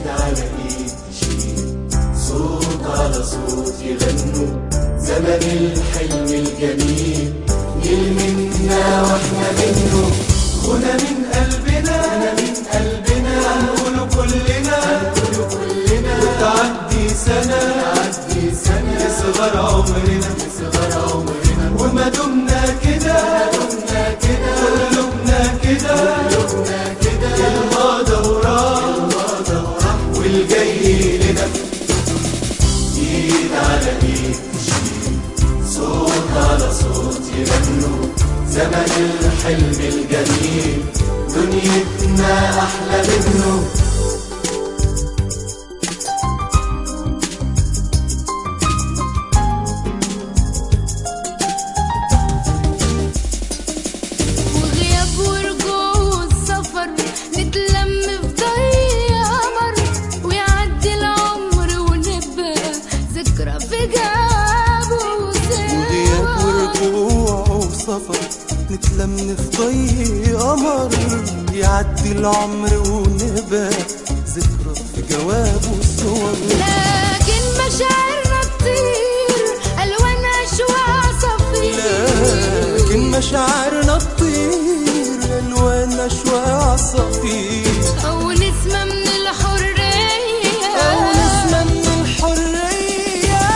ايد على ايد تشيل صوت على صوت يغنوا زمن الحلم الجميل جيل منا واحنا منه غنى من قلبنا غنى من قلبنا هنقوله كلنا هنقوله كلنا وتعدي سنة تعدي سنة يصغر عمرنا يصغر عمرنا وما دمنا كده ما دمنا كده قلوبنا كده قلوبنا كده الماضي وراح الماضي وراح والجاي لنا ايد على ايد تشيل صوت على صوت يغنوا زمن الحلم الجميل دنيتنا احلى منه وغياب ورجوع والسفر نتلم في ضي قمر ويعدي العمر ونبقى ذكرى في جابه وغياب ورجوع وسفر نتلم في ضي قمر يعدي العمر ونبقى ذكرى في جواب والصور لكن مشاعرنا تطير الوان اشواق صفير لكن مشاعرنا تطير الوان اشواق عصافير او نسمة من الحرية او نسمة من الحرية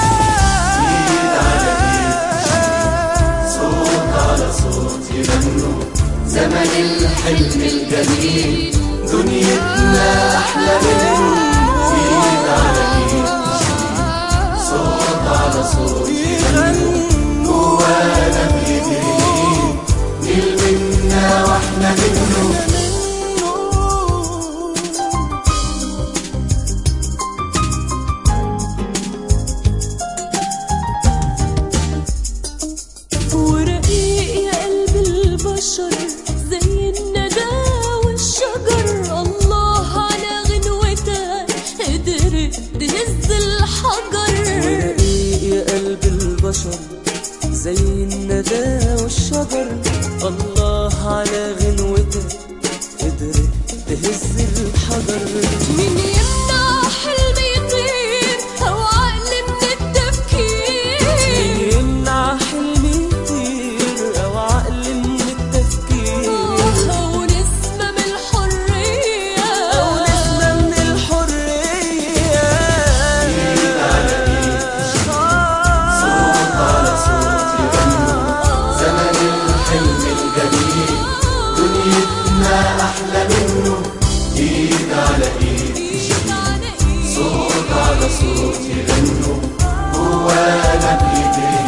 صوت على صوت يغنوا زمن الحلم الجميل دنيتنا احلى منه ايد على ايد صوت على صوت جوانا بيدري جيل منا واحنا منه ورقيق يا قلب البشر زي الندى والشجر الله على غنوتها قدرت تهز الحجر ورقيق يا قلب البشر زي الندى والشجر الله على غنوته قدرت تهز الحجر مين يمنع حلم يطير او عقل من التفكير يمنع حلمي يطير او عقل من التفكير او نسمة من الحرية او نسمة من الحرية صوت على صوت يغنوا زمن الحلم الجميل دنيتنا احلى منه ايد على ايد صوت على صوت يغنوا جوانا بيدري